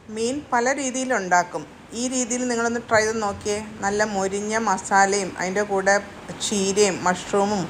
മീൻ പല രീതിയിലുണ്ടാക്കും ഈ രീതിയിൽ നിങ്ങളൊന്ന് ട്രൈ ചെയ്ത് നോക്കിയേ നല്ല മൊരിഞ്ഞ മസാലയും അതിൻ്റെ കൂടെ ചീരയും മഷ്റൂമും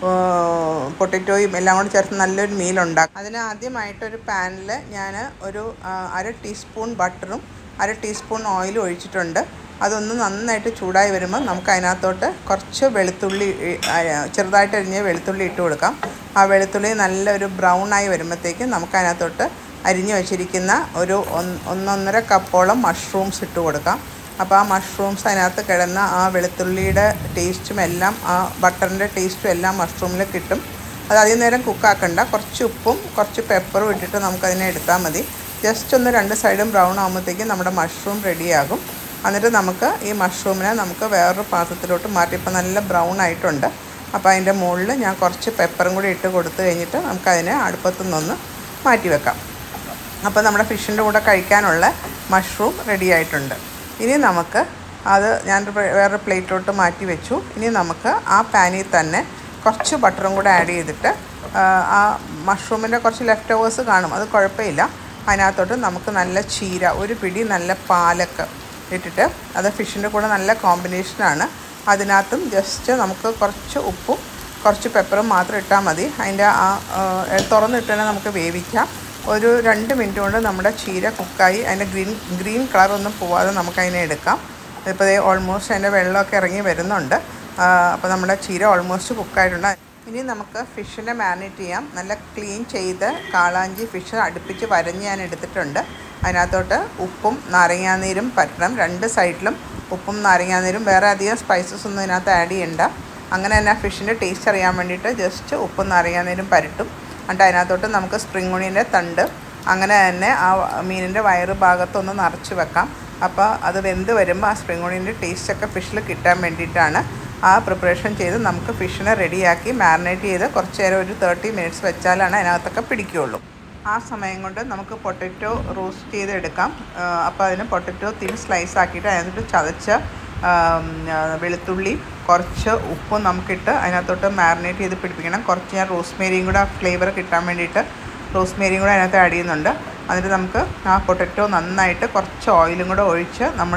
പൊട്ടറ്റോയും എല്ലാം കൂടി ചേർത്ത് നല്ലൊരു മീൽ ഉണ്ടാക്കും അതിന് ആദ്യമായിട്ട് ഒരു പാനിൽ ഞാൻ ഒരു ആ, അര ടീസ്പൂൺ ബട്ടറും അര ടീസ്പൂൺ ഓയിലും ഒഴിച്ചിട്ടുണ്ട് അതൊന്ന് നന്നായിട്ട് ചൂടായി വരുമ്പോൾ നമുക്ക് അതിനകത്തോട്ട് കുറച്ച് വെളുത്തുള്ളി ഇ- ആ, ചെറുതായിട്ട് അരിഞ്ഞ് വെളുത്തുള്ളി ഇട്ട് കൊടുക്കാം ആ വെളുത്തുള്ളി നല്ലൊരു ബ്രൗൺ ആയി വരുമ്പോഴത്തേക്കും നമുക്ക് അതിനകത്തോട്ട് അരിഞ്ഞു വെച്ചിരിക്കുന്ന ഒരു ഒന്ന് ഒന്നൊന്നര കപ്പോളം മഷ്റൂംസ് ഇട്ട് കൊടുക്കാം അപ്പോൾ ആ മഷ്റൂംസ് അതിനകത്ത് കിടന്ന ആ വെളുത്തുള്ളിയുടെ ടേസ്റ്റും എല്ലാം ആ ബട്ടറിൻ്റെ ടേസ്റ്റും എല്ലാം മഷ്റൂമിൽ കിട്ടും അത് അധികം നേരം കുക്കാക്കണ്ട കുറച്ച് ഉപ്പും കുറച്ച് പെപ്പറും ഇട്ടിട്ട് നമുക്കതിനെ എടുത്താൽ മതി ജസ്റ്റ് ഒന്ന് രണ്ട് സൈഡും ബ്രൗൺ ആകുമ്പോഴത്തേക്കും നമ്മുടെ മഷ്റൂം റെഡിയാകും എന്നിട്ട് നമുക്ക് ഈ മഷ്റൂമിനെ നമുക്ക് വേറൊരു പാത്രത്തിലോട്ട് മാറ്റി ഇപ്പോൾ നല്ല ബ്രൗൺ ആയിട്ടുണ്ട് അപ്പോൾ അതിൻ്റെ മുകളിൽ ഞാൻ കുറച്ച് പെപ്പറും കൂടി ഇട്ട് കൊടുത്തു കഴിഞ്ഞിട്ട് നമുക്കതിനെ അടുപ്പത്തു നിന്നൊന്ന് മാറ്റി വെക്കാം അപ്പോൾ നമ്മുടെ ഫിഷിൻ്റെ കൂടെ കഴിക്കാനുള്ള മഷ്റൂം റെഡി ആയിട്ടുണ്ട് ഇനി നമുക്ക് അത് ഞാൻ വേറെ പ്ലേറ്റിലോട്ട് മാറ്റി വെച്ചു ഇനി നമുക്ക് ആ പാനിൽ തന്നെ കുറച്ച് ബട്ടറും കൂടെ ആഡ് ചെയ്തിട്ട് ആ, ആ മഷ്റൂമിൻ്റെ കുറച്ച് ലെഫ്റ്റ് ഓവേഴ്സ് കാണും അത് കുഴപ്പമില്ല അതിനകത്തോട്ട് നമുക്ക് നല്ല ചീര ഒരു പിടി നല്ല പാലക്ക് ഇട്ടിട്ട് അത് ഫിഷിൻ്റെ കൂടെ നല്ല കോമ്പിനേഷനാണ് അതിനകത്തും ജസ്റ്റ് നമുക്ക് കുറച്ച് ഉപ്പും കുറച്ച് പെപ്പറും മാത്രം ഇട്ടാൽ മതി അതിൻ്റെ ആ ആ, തുറന്നിട്ട് തന്നെ നമുക്ക് വേവിക്കാം ഒരു രണ്ട് മിനിറ്റ് കൊണ്ട് നമ്മുടെ ചീര കുക്കായി അതിൻ്റെ ഗ്രീൻ ഗ്രീൻ കളറൊന്നും പോവാതെ നമുക്കതിനെ എടുക്കാം ഇപ്പോൾ ദേ ഓൾമോസ്റ്റ് അതിൻ്റെ വെള്ളമൊക്കെ ഇറങ്ങി വരുന്നുണ്ട് അപ്പോൾ നമ്മുടെ ചീര ഓൾമോസ്റ്റ് കുക്കായിട്ടുണ്ട് ഇനി നമുക്ക് ഫിഷിനെ മാരിനേറ്റ് ചെയ്യാം നല്ല ക്ലീൻ ചെയ്ത് കാളാഞ്ചി ഫിഷ് അടുപ്പിച്ച് വരഞ്ഞ് ഞാൻ എടുത്തിട്ടുണ്ട് അതിനകത്തോട്ട് ഉപ്പും നാരങ്ങാനീരും പറ്റണം രണ്ട് സൈഡിലും ഉപ്പും നാരങ്ങാനീരും വേറെ അധികം സ്പൈസസ് ഒന്നും ഇതിനകത്ത് ആഡ് ചെയ്യണ്ട അങ്ങനെ തന്നെ ഫിഷിൻ്റെ ടേസ്റ്റ് അറിയാൻ വേണ്ടിയിട്ട് ജസ്റ്റ് ഉപ്പും നാരങ്ങാനീരും പരട്ടും എന്നിട്ട് അതിനകത്തോട്ട് നമുക്ക് സ്പ്രിംഗ് ഒണിയൻ്റെ തണ്ട് അങ്ങനെ തന്നെ ആ മീനിൻ്റെ വയറ് ഭാഗത്തൊന്ന് നിറച്ച് വെക്കാം അപ്പോൾ അത് വെന്ത് വരുമ്പോൾ ആ സ്പ്രിംഗ് ഒണിയൻ്റെ ടേസ്റ്റൊക്കെ ഫിഷിൽ കിട്ടാൻ വേണ്ടിയിട്ടാണ് ആ പ്രിപ്പറേഷൻ ചെയ്ത് നമുക്ക് ഫിഷിനെ റെഡിയാക്കി മാരിനേറ്റ് ചെയ്ത് കുറച്ച് നേരം ഒരു തേർട്ടി മിനിറ്റ്സ് വെച്ചാലാണ് അതിനകത്തൊക്കെ പിടിക്കുകയുള്ളൂ ആ സമയം കൊണ്ട് നമുക്ക് പൊട്ടറ്റോ റോസ്റ്റ് ചെയ്തെടുക്കാം അപ്പോൾ അതിന് പൊട്ടറ്റോ തിൻ സ്ലൈസ് ആക്കിയിട്ട് അതിനകത്തോട്ട് ചതച്ച ആം, ആ, വെളുത്തുള്ളി കുറച്ച് ഉപ്പും നമുക്കിട്ട് അതിനകത്തോട്ട് മാരിനേറ്റ് ചെയ്ത് പിടിപ്പിക്കണം കുറച്ച് ഞാൻ റോസ്മേരിയും കൂടെ ഫ്ലേവർ കിട്ടാൻ വേണ്ടിയിട്ട് റോസ്മേരിയും കൂടെ അതിനകത്ത് ആഡ് ചെയ്യുന്നുണ്ട് എന്നിട്ട് നമുക്ക് ആ പൊട്ടറ്റോ നന്നായിട്ട് കുറച്ച് ഓയിലും കൂടെ ഒഴിച്ച് നമ്മൾ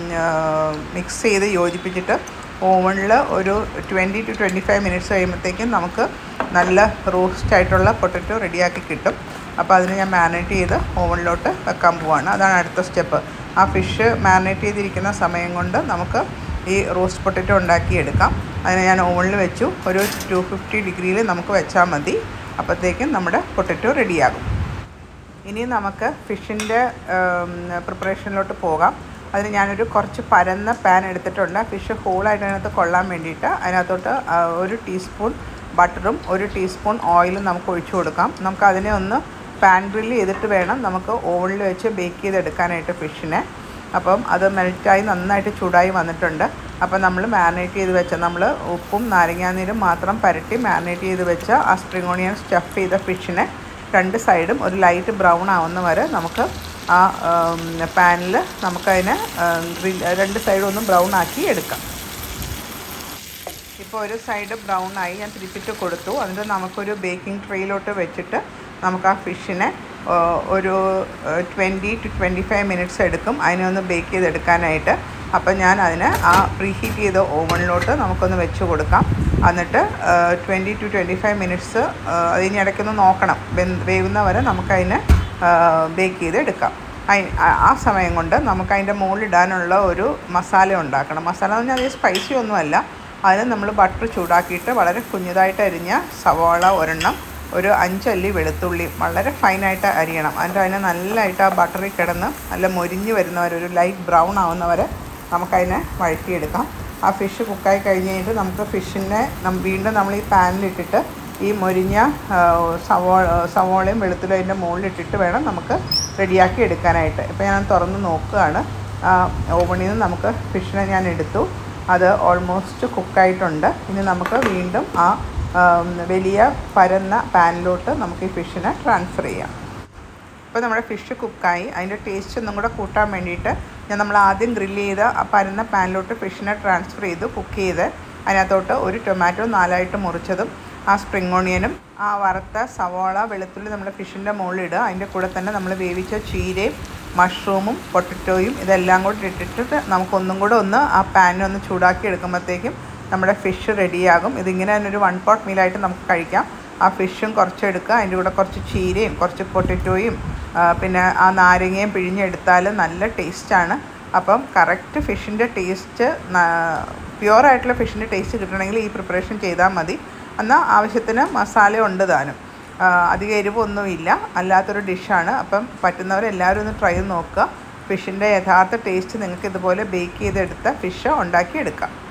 മിക്സ് ചെയ്ത് യോജിപ്പിച്ചിട്ട് ഓവണിൽ ഒരു twenty two twenty five minutes കഴിയുമ്പോഴത്തേക്കും നമുക്ക് നല്ല റോസ്റ്റ് ആയിട്ടുള്ള പൊട്ടറ്റോ റെഡിയാക്കി കിട്ടും അപ്പോൾ അതിന് ഞാൻ മാരിനേറ്റ് ചെയ്ത് ഓവണിലോട്ട് വെക്കാൻ പോവാണ് അതാണ് അടുത്ത സ്റ്റെപ്പ് ആ ഫിഷ് മാരിനേറ്റ് ചെയ്തിരിക്കുന്ന സമയം കൊണ്ട് നമുക്ക് ഈ റോസ്റ്റ് പൊട്ടറ്റോ ഉണ്ടാക്കിയെടുക്കാം അതിന് ഞാൻ ഓവണിൽ വെച്ചു ഒരു ടു ഫിഫ്റ്റി ഡിഗ്രിയിൽ നമുക്ക് വെച്ചാൽ മതി അപ്പോഴത്തേക്കും നമ്മുടെ പൊട്ടറ്റോ റെഡിയാകും ഇനി നമുക്ക് ഫിഷിൻ്റെ പ്രിപ്പറേഷനിലോട്ട് പോകാം അതിന് ഞാനൊരു കുറച്ച് പരന്ന പാൻ എടുത്തിട്ടുണ്ട് ഫിഷ് ഹോളായിട്ട് അതിനകത്ത് കൊള്ളാൻ വേണ്ടിയിട്ട് അതിനകത്തോട്ട് ആ, ഒരു ടീസ്പൂൺ ബട്ടറും ഒരു ടീസ്പൂൺ ഓയിലും നമുക്ക് ഒഴിച്ചു കൊടുക്കാം നമുക്ക് അതിനെ ഒന്ന് പാൻ ഗ്രില്ല് ചെയ്തിട്ട് വേണം നമുക്ക് ഓവനിൽ വെച്ച് ബേക്ക് ചെയ്തെടുക്കാനായിട്ട് ഫിഷിനെ അപ്പം അത് മെൽറ്റായി നന്നായിട്ട് ചൂടായി വന്നിട്ടുണ്ട് അപ്പം നമ്മൾ മാരിനേറ്റ് ചെയ്ത് വെച്ച നമ്മൾ ഉപ്പും നാരങ്ങാനീരും മാത്രം പരട്ടി മാരിനേറ്റ് ചെയ്ത് വെച്ച ആ സ്പ്രിംഗ് ഓണിയൻ സ്റ്റഫ് ചെയ്ത ഫിഷിനെ രണ്ട് സൈഡും ഒരു ലൈറ്റ് ബ്രൗൺ ആവുന്ന വരെ നമുക്ക് ആ പാനിൽ നമുക്കതിനെ ഗ്രിൽ രണ്ട് സൈഡും ഒന്ന് ബ്രൗൺ ആക്കി എടുക്കാം ഇപ്പോൾ ഒരു സൈഡ് ബ്രൗൺ ആയി ഞാൻ തിരിച്ചിട്ട് കൊടുത്തു എന്നിട്ട് നമുക്കൊരു ബേക്കിംഗ് ട്രേയിലോട്ട് വെച്ചിട്ട് നമുക്ക് ആ ഫിഷിനെ ഒരു twenty two twenty five minutes എടുക്കും അതിനെ ഒന്ന് ബേക്ക് ചെയ്തെടുക്കാനായിട്ട് അപ്പം ഞാൻ അതിന് ആ പ്രീഹീറ്റ് ചെയ്ത ഓവനിലോട്ട് നമുക്കൊന്ന് വെച്ച് കൊടുക്കാം എന്നിട്ട് twenty two twenty five minutes അതിന് ഇടയ്ക്കൊന്ന് നോക്കണം വെന്ത് വേവുന്ന വരെ നമുക്കതിനെ ബേക്ക് ചെയ്തെടുക്കാം അയി- ആ- ആ സമയം കൊണ്ട് നമുക്ക് അതിൻ്റെ മുകളിലിടാനുള്ള ഒരു മസാല ഉണ്ടാക്കണം മസാല എന്ന് പറഞ്ഞാൽ അത് സ്പൈസി ഒന്നുമല്ല അതിന് നമ്മൾ ബട്ടർ ചൂടാക്കിയിട്ട് വളരെ കുഞ്ഞതായിട്ട് അരിഞ്ഞ സവാള ഒരെണ്ണം ഒരു അഞ്ചല്ലി വെളുത്തുള്ളി വളരെ ഫൈനായിട്ട് അരിയണം എന്നിട്ട് അതിനെ നല്ലതായിട്ട് ആ ബട്ടറിൽ കിടന്ന് നല്ല മൊരിഞ്ഞ് വരുന്നവരെ ഒരു ലൈറ്റ് ബ്രൗൺ ആവുന്നവരെ നമുക്കതിനെ വഴറ്റിയെടുക്കാം ആ ഫിഷ് കുക്കായി കഴിഞ്ഞ് കഴിഞ്ഞിട്ട് നമുക്ക് ഫിഷിനെ നം വീണ്ടും നമ്മൾ ഈ പാനിലിട്ടിട്ട് ഈ മൊരിഞ്ഞ ആ, സവോള സവോളയും വെളുത്തുള്ളിയും അതിൻ്റെ മുകളിലിട്ടിട്ട് വേണം നമുക്ക് റെഡിയാക്കി എടുക്കാനായിട്ട് ഇപ്പോൾ ഞാൻ തുറന്ന് നോക്കുകയാണ് ഓവണിൽ നിന്ന് നമുക്ക് ഫിഷിനെ ഞാൻ എടുത്തു അത് ഓൾമോസ്റ്റ് കുക്കായിട്ടുണ്ട് ഇനി നമുക്ക് വീണ്ടും ആ ആം, വലിയ പരന്ന പാനിലോട്ട് നമുക്ക് ഈ ഫിഷിനെ ട്രാൻസ്ഫർ ചെയ്യാം ഇപ്പോൾ നമ്മുടെ ഫിഷ് കുക്കായി അതിൻ്റെ ടേസ്റ്റ് ഒന്നും കൂടെ കൂട്ടാൻ വേണ്ടിയിട്ട് ഞാൻ നമ്മൾ ആദ്യം ഗ്രില്ല് ചെയ്ത ആ പരന്ന പാനിലോട്ട് ഫിഷിനെ ട്രാൻസ്ഫർ ചെയ്ത് കുക്ക് ചെയ്ത് അതിനകത്തോട്ട് ഒരു ടൊമാറ്റോ നാലായിട്ട് മുറിച്ചതും ആ സ്പ്രിംഗ് ഓണിയനും ആ വറുത്ത സവാള വെളുത്തുള്ളി നമ്മുടെ ഫിഷിൻ്റെ മുകളിലിടുക അതിൻ്റെ കൂടെ തന്നെ നമ്മൾ വേവിച്ച ചീരയും മഷ്റൂമും പൊട്ടറ്റോയും ഇതെല്ലാം കൂടി ഇട്ടിട്ട് നമുക്കൊന്നും കൂടെ ഒന്ന് ആ പാനിനൊന്ന് ചൂടാക്കി എടുക്കുമ്പോഴത്തേക്കും നമ്മുടെ ഫിഷ് റെഡിയാകും ഇതിങ്ങനെ തന്നെ ഒരു വൺ പോട്ട് മീലായിട്ട് നമുക്ക് കഴിക്കാം ആ ഫിഷും കുറച്ച് എടുക്കുക അതിൻ്റെ കൂടെ കുറച്ച് ചീരയും കുറച്ച് പൊട്ടറ്റോയും ആ, പിന്നെ ആ നാരങ്ങയും പിഴിഞ്ഞെടുത്താൽ നല്ല ടേസ്റ്റാണ് അപ്പം കറക്റ്റ് ഫിഷിൻ്റെ ടേസ്റ്റ് പ്യുവറായിട്ടുള്ള ഫിഷിൻ്റെ ടേസ്റ്റ് കിട്ടണമെങ്കിൽ ഈ പ്രിപ്പറേഷൻ ചെയ്താൽ മതി എന്നാൽ ആവശ്യത്തിന് മസാല ഉണ്ട് താനും ആ, അധികം എരിവൊന്നുമില്ല അല്ലാത്തൊരു ഡിഷാണ് അപ്പം പറ്റുന്നവരെല്ലാവരും ഒന്ന് ട്രൈ ചെയ്ത് നോക്കുക ഫിഷിൻ്റെ യഥാർത്ഥ ടേസ്റ്റ് നിങ്ങൾക്ക് ഇതുപോലെ ബേക്ക് ചെയ്തെടുത്ത ഫിഷ് ഉണ്ടാക്കിയെടുക്കാം